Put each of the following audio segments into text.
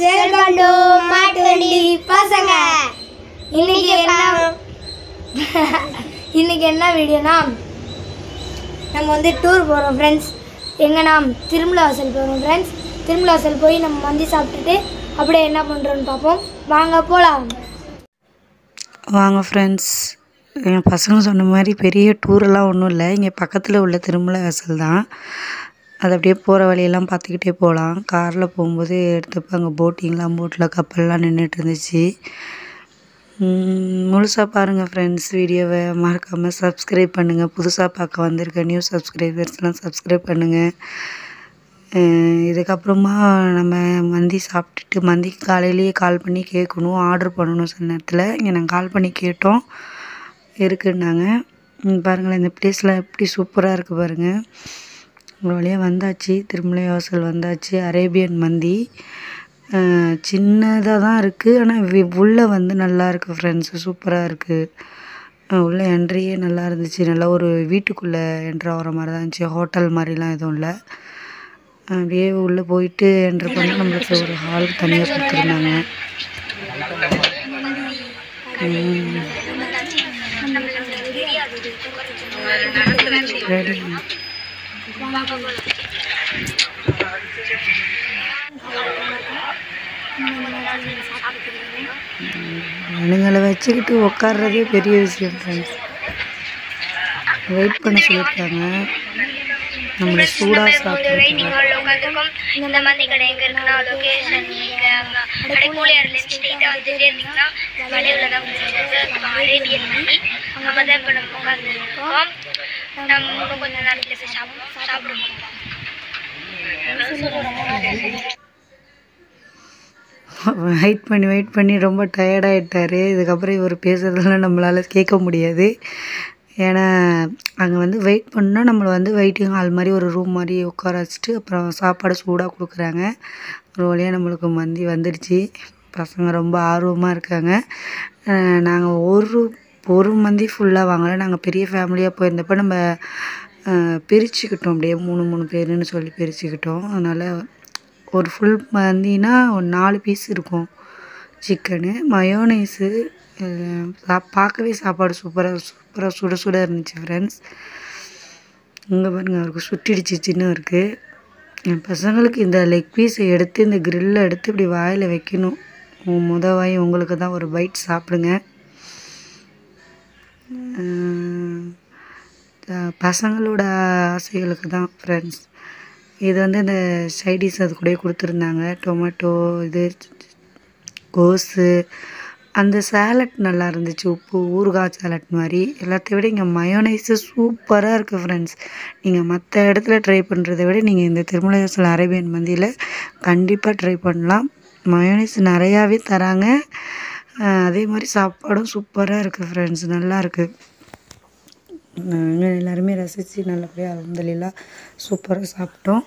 Welcome to மாட்டு வண்டி பசங்க இன்னைக்கு என்ன இன்னைக்கு என்ன வீடியோனா நம்ம வந்து டூர் போகிறோம் ஃப்ரெண்ட்ஸ் எங்கன்னா திருமலா வாசல் போகிறோம் ஃப்ரெண்ட்ஸ் திருமலா வாசல் போய் நம்ம மந்தி சாப்பிட்டுட்டு அப்படியே என்ன பண்ணுறோன்னு பார்ப்போம் வாங்க போகலாம் வாங்க ஃப்ரெண்ட்ஸ் என் பசங்க சொன்ன மாதிரி பெரிய டூரெல்லாம் ஒன்றும் இல்லை இங்கே பக்கத்தில் உள்ள திருமலை வாசல் தான் அது அப்படியே போகிற வழியெல்லாம் பார்த்துக்கிட்டே போகலாம் காரில் போகும்போது எடுத்தப்போ அங்கே போட்டிங்லாம் போட்டில் கப்பல்லாம் நின்றுட்டு இருந்துச்சு முழுசாக பாருங்கள் ஃப்ரெண்ட்ஸ் வீடியோவை மறக்காமல் சப்ஸ்கிரைப் பண்ணுங்கள் புதுசாக பார்க்க வந்திருக்க நியூ சப்ஸ்கிரைபர்ஸ்லாம் சப்ஸ்கிரைப் பண்ணுங்கள் அஹ் இதுக்கப்புறமா நம்ம மந்தி சாப்பிட்டுட்டு மந்திக்கு காலையிலேயே கால் பண்ணி கேட்கணும் ஆர்டர் பண்ணணும் சில நேரத்தில் இங்கே நாங்கள் கால் பண்ணி கேட்டோம் இருக்குன்னாங்க ம், பாருங்களேன் இந்த பிளேஸ்லாம் எப்படி சூப்பராக இருக்குது பாருங்கள் ஒரு வழியாக வந்தாச்சு திருமலை வாசல் வந்தாச்சு அரேபியன் மந்தி சின்னதாக தான் இருக்குது ஆனால் உள்ளே வந்து நல்லா இருக்குது ஃப்ரெண்ட்ஸ் சூப்பராக இருக்குது உள்ள என்ட்ரியே நல்லா இருந்துச்சு நல்லா ஒரு வீட்டுக்குள்ளே என்ட்ரு ஆகிற மாதிரி தான் இருந்துச்சு ஹோட்டல் மாதிரிலாம் எதுவும் இல்லை அப்படியே உள்ளே போயிட்டு என்ட்ரு பண்ணி நம்மளுக்கு ஒரு ஹால் தனியாக கொடுத்துருந்தாங்க ம். ரெடி அவனுங்களை வச்சுக்கிட்டு உட்கார்றதே பெரிய விஷயம் ஃப்ரெண்ட்ஸ் வெயிட் பண்ண சொல்லியிருக்காங்க நம்மளை சூடாக சாப்பிட்றதுக்கு உட்காந்துருக்கோம் இந்த மாதிரி கடை எங்க இருக்குன்னா லொகேஷன் நீங்க அடைக்கூலியார்ல ஸ்ட்ரெயிட்டா வந்துட்டே இருந்தீங்கன்னா வளைவுல தான் அரேபியன் மணி அங்க தான் இப்ப நம்ம உட்காந்துருக்கோம் நம்ம இன்னும் கொஞ்ச நேரத்துல போய் சாப்பிடுவோம் சாப்பிடுவோம் வெயிட் பண்ணி வெயிட் பண்ணி ரொம்ப டயர்டாயிட்டாரு இதுக்கப்புறம் இவர் பேசுறதெல்லாம் நம்மளால் கேட்க முடியாது ஏன்னா அங்கே வந்து வெயிட் பண்ணால் நம்மளை வந்து வெயிட்டிங் ஹால் மாதிரி ஒரு ரூம் மாதிரி உட்கார வச்சுட்டு அப்புறம் சாப்பாடு சூடாக கொடுக்குறாங்க ஒரு வழியாக நம்மளுக்கு மந்தி வந்துடுச்சு பசங்க ரொம்ப ஆர்வமாக இருக்காங்க நாங்கள் ஒரு ஒரு மந்தி ஃபுல்லாக வாங்கலை நாங்கள் பெரிய ஃபேமிலியாக போயிருந்தப்போ நம்ம அஹ், பிரிச்சுக்கிட்டோம் அப்படியே மூணு மூணு பேருன்னு சொல்லி பிரிச்சுக்கிட்டோம் அதனால் ஒரு ஃபுல் மந்தினா ஒரு நாலு பீஸ் இருக்கும் சிக்கனு மயோனைஸு பார்க்கவே சாப்பாடு சூப்பராக சூப்பராக சுட சுட இருந்துச்சு ஃப்ரெண்ட்ஸ் இங்கே பாருங்க அவருக்கு சுட்டிடுச்சு சின்ன இருக்குது என் பசங்களுக்கு இந்த லெக் பீஸை எடுத்து இந்த கிரில்லை எடுத்து இப்படி வாயில் வைக்கணும் உன் முத வாய் உங்களுக்கு தான் ஒரு பைட் சாப்பிடுங்க அஹ் அஹ் பசங்களோட ஆசைகளுக்கு தான் ஃப்ரெண்ட்ஸ் இது வந்து இந்த சைடிஸ் அது கூடயே கொடுத்துருந்தாங்க டொமேட்டோ இது கோஸு அந்த சேலட் நல்லா இருந்துச்சு உப்பு ஊறுகாய் சேலட் மாதிரி எல்லாத்தையும் விட இங்கே மயோனைஸு சூப்பராக இருக்குது ஃப்ரெண்ட்ஸ் நீங்கள் மற்ற இடத்துல ட்ரை பண்ணுறதை விட நீங்கள் இந்த திருமலைவாசல் அரேபியன் மந்தியில் கண்டிப்பாக ட்ரை பண்ணலாம் மயோனைஸ் நிறையாவே தராங்க அஹ் அதே மாதிரி சாப்பாடும் சூப்பராக இருக்குது ஃப்ரெண்ட்ஸ் நல்லா இருக்குது நாங்கள் எல்லாருமே ரசித்து நல்லபடியாக அலமதுல்லா சூப்பராக சாப்பிட்டோம்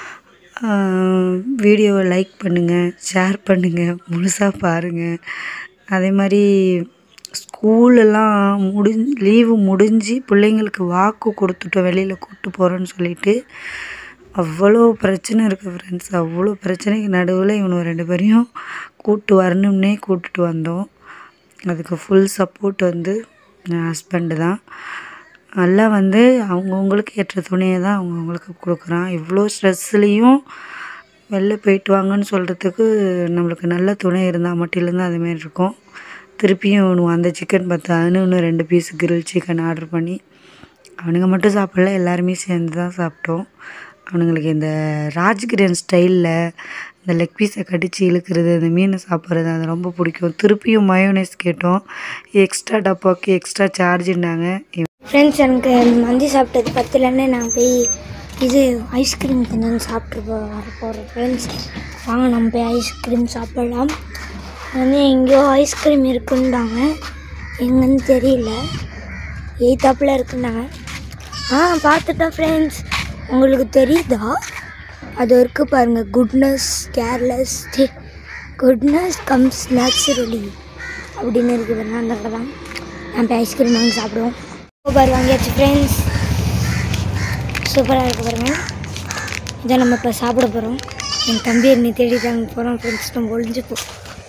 வீடியோவை லைக் பண்ணுங்கள் ஷேர் பண்ணுங்கள் முழுசாக பாருங்கள் அதே மாதிரி ஸ்கூலெல்லாம் முடிஞ் லீவு முடிஞ்சு பிள்ளைங்களுக்கு வாக்கு கொடுத்துட்டோம் வெளியில் கூப்பிட்டு போகிறோன்னு சொல்லிட்டு அவ்வளோ பிரச்சனை இருக்குது ஃப்ரெண்ட்ஸ் அவ்வளோ பிரச்சனைக்கு நடுவில் இவனுங்க ரெண்டு பேரையும் கூப்பிட்டு வரணும்னே கூப்பிட்டுட்டு வந்தோம் அதுக்கு ஃபுல் சப்போர்ட் வந்து என் ஹஸ்பண்டு தான் எல்லாம் வந்து அவங்கவுங்களுக்கு ஏற்ற துணையை தான் அவங்கவுங்களுக்கு கொடுக்குறான் இவ்வளோ ஸ்ட்ரெஸ்லேயும் வெளில போயிட்டு வாங்கன்னு சொல்கிறதுக்கு நம்மளுக்கு நல்ல துணை இருந்தால் மட்டும் தான் அதுமாரி இருக்கும் திருப்பியும் இவனுங்க அந்த சிக்கன் பார்த்தான்னு இன்னும் ரெண்டு பீஸ் கிரில் சிக்கன் ஆர்டர் பண்ணி அவனுங்க மட்டும் சாப்பிடல எல்லாருமே சேர்ந்து தான் சாப்பிட்டோம் அவனுங்களுக்கு இந்த ராஜ்கிரன் ஸ்டைலில் இந்த லெக் பீஸை கடித்து இழுக்கிறது அந்த மீனை சாப்பிட்றது அது ரொம்ப பிடிக்கும் திருப்பியும் மயோனைஸ் கேட்டோம் எக்ஸ்ட்ரா டப்பாவுக்கு எக்ஸ்ட்ரா சார்ஜுன்னாங்க ஃப்ரெண்ட்ஸ் எனக்கு மந்தி சாப்பிட்டது பத்துலன்னு நான் போய் இது ஐஸ்கிரீம் கொஞ்சம் சாப்பிட்டு போ வர போகிறோம் ஃப்ரெண்ட்ஸ் வாங்க நம்ம போய் ஐஸ்கிரீம் சாப்பிடலாம் வந்து எங்கேயோ ஐஸ்கிரீம் இருக்குன்னாங்க எங்கன்னு தெரியல எய்த்தாப்பில் இருக்குன்னாங்க ஆ பார்த்துட்டேன் ஃப்ரெண்ட்ஸ் உங்களுக்கு தெரியுதா அது இருக்கு பாருங்கள் goodness careless goodness comes naturally அப்படின்னு இருக்குது பாருங்க அந்த கடை தான் நம்ம போய் ஐஸ்கிரீம் வாங்கி சாப்பிடுவோம் பாரு வாங்கியாச்சு ஃப்ரெண்ட்ஸ் சூப்பராக இருக்கு பாருங்க இதை நம்ம இப்போ சாப்பிட போகிறோம் என் தம்பி என்னை தேடி தாங்க போகிறோம் ஃப்ரெண்ட்ஸ் நம்ம ஒளிஞ்சு போ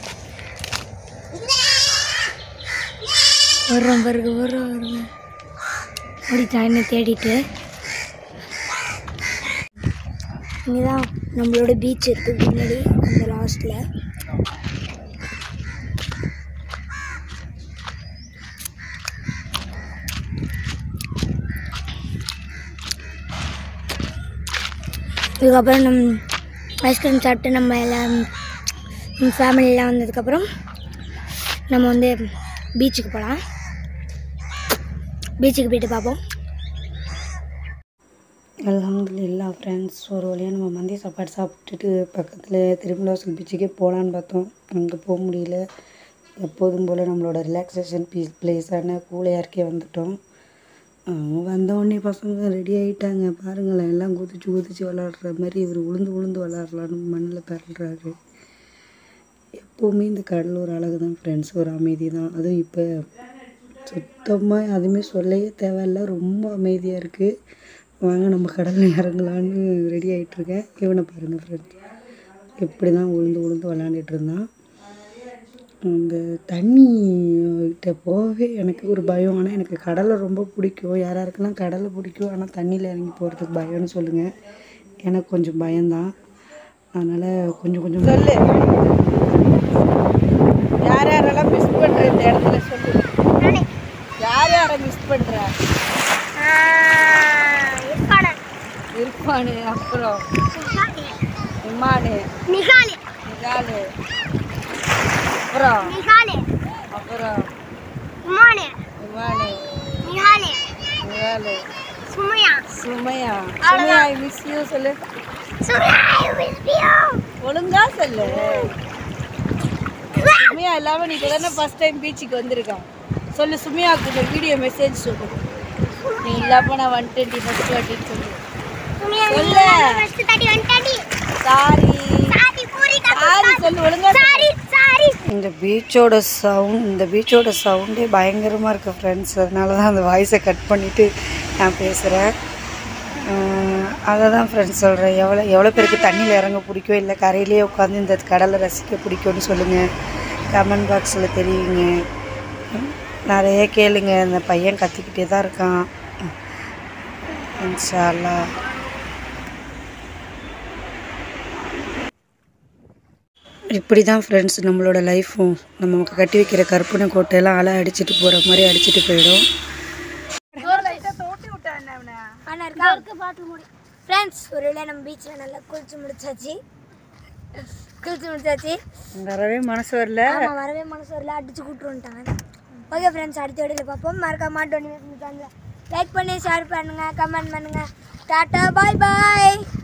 வர்றோம் பாருங்க வர்றோம் வருங்க ஓடிட்டான் என்னை தேடிட்டு இங்கே தான் நம்மளோட பீச் இருக்குது முன்னாடி அந்த லாஸ்ட்டில் இதுக்கப்புறம் நம் ஐஸ்கிரீம் சாப்பிட்டு நம்ம எல்லாம் ஃபேமிலியெலாம் வந்ததுக்கப்புறம் நம்ம வந்து பீச்சுக்கு போகலாம் பீச்சுக்கு போயிட்டு பார்ப்போம் அல்ஹம்துலில்லா ஃப்ரெண்ட்ஸ் ஒரு வழியாக நம்ம மந்திய சாப்பாடு சாப்பிட்டுட்டு பக்கத்தில் திருமலாசல் பீச்சுக்கே போகலான்னு பார்த்தோம் அங்கே போக முடியல எப்போதும் போல் நம்மளோட ரிலாக்ஸேஷன் பீஸ் பிளேஸான கூலையாருக்கே வந்துட்டோம் அவங்க வந்த உடனே பசங்க ரெடி ஆகிட்டாங்க பாருங்களேன் எல்லாம் குதிச்சு குதிச்சு விளாடுற மாதிரி இவர் உளுந்து உளுந்து விளாட்லான்னு மண்ணில் பிறல்றாரு எப்போவுமே இந்த கடல் ஒரு அழகு தான் ஃப்ரெண்ட்ஸ் ஒரு அமைதி தான் அதுவும் இப்போ சுத்தமாக எதுவுமே சொல்லவே தேவையில்ல ரொம்ப அமைதியாக இருக்குது வாங்க நம்ம கடலில் இறங்கலான்னு ரெடி ஆகிட்டுருக்கேன் இவனை பாருங்கள் ஃப்ரெண்ட்ஸ் இப்படி தான் உளுந்து உளுந்து விளாண்டுட்டு இருந்தான் அந்த தண்ணி கிட்ட போகவே எனக்கு ஒரு பயம் ஆனால் எனக்கு கடலை ரொம்ப பிடிக்கும் யார் யாருக்கெல்லாம் கடலை பிடிக்கும் ஆனால் தண்ணியில் இறங்கி போகிறதுக்கு பயம்னு சொல்லுங்கள் எனக்கு கொஞ்சம் பயம்தான் அதனால் கொஞ்சம் கொஞ்சம் சொல்லு யார் யாரெல்லாம் மிஸ் பண்ற இந்த இடத்துல சொல்லு யார் யாரை மிஸ் பண்ற இருப்பானு அப்புறம் இமானு நிகாலே நிகாலு அப்புறம் நிகாலே அப்புறம் உமானே இமானு நிகாலே நிகாலு சுமையா சுமையா சுமையா மிஸ் யூ சொல்லு சுமையா விஸ்பியோ ஒழுங்கா சொல்லு சுமையா இல்லாம நீ தானே ஃபர்ஸ்ட் டைம் பீச்சுக்கு வந்திருக்கான் சொல்லு சுமையாவுக்கு இந்த வீடியோ மெசேஜ் சொல்லு நீ இல்லாம நான் ஒன் டுவெண்ட்டி ஃபர்ஸ்ட் வாட்டின்னு சொல்லு சுமையா சொல்லு ஃபர்ஸ்ட் தடி ஒன் தடி சாரி சாரி பூரி சாரி சொல்லு ஒழுங்கா சாரி சாரி இந்த பீச்சோட சவுண்ட் இந்த பீச்சோட சவுண்டே பயங்கரமாக இருக்குது ஃப்ரெண்ட்ஸ் அதனால தான் அந்த வாய்ஸை கட் பண்ணிவிட்டு நான் பேசுகிறேன் அதை தான் ஃப்ரெண்ட்ஸ் சொல்கிறேன் எவ்வளோ எவ்வளோ பேருக்கு தண்ணியில் இறங்க பிடிக்கும் இல்லை கரையிலேயே உட்காந்து இந்த கடலை ரசிக்க பிடிக்கும்னு சொல்லுங்கள் கமெண்ட் பாக்ஸில் தெரியுங்க ம், நிறைய கேளுங்க இந்த பையன் கத்திக்கிட்டே தான் இருக்கான் இன்ஷா அல்லாஹ் இப்படி தான் ஃப்ரெண்ட்ஸ் நம்மளோட லைஃப்பும் நம்ம கட்டி வைக்கிற கற்பனை கோட்டையெல்லாம் அலை அடிச்சிட்டு போகிற மாதிரி அடிச்சிட்டு போயிடும் ஆனால் இருக்கா இருக்கு பாட்டு முடி ஃப்ரெண்ட்ஸ் ஒரு வேளை நம்ம பீச்சில் நல்லா குளிச்சு முடிச்சாச்சு குளிச்சு முடிச்சாச்சு வரவே மனசு வரல ஆமாம் வரவே மனசு வரல அடிச்சு கூட்டு வந்துட்டாங்க ஓகே ஃப்ரெண்ட்ஸ் அடுத்த வீடியோவில் பார்ப்போம் மறக்காம மாட்டோம் லைக் பண்ணி ஷேர் பண்ணுங்கள் கமெண்ட் பண்ணுங்கள் டாட்டா பாய் பாய்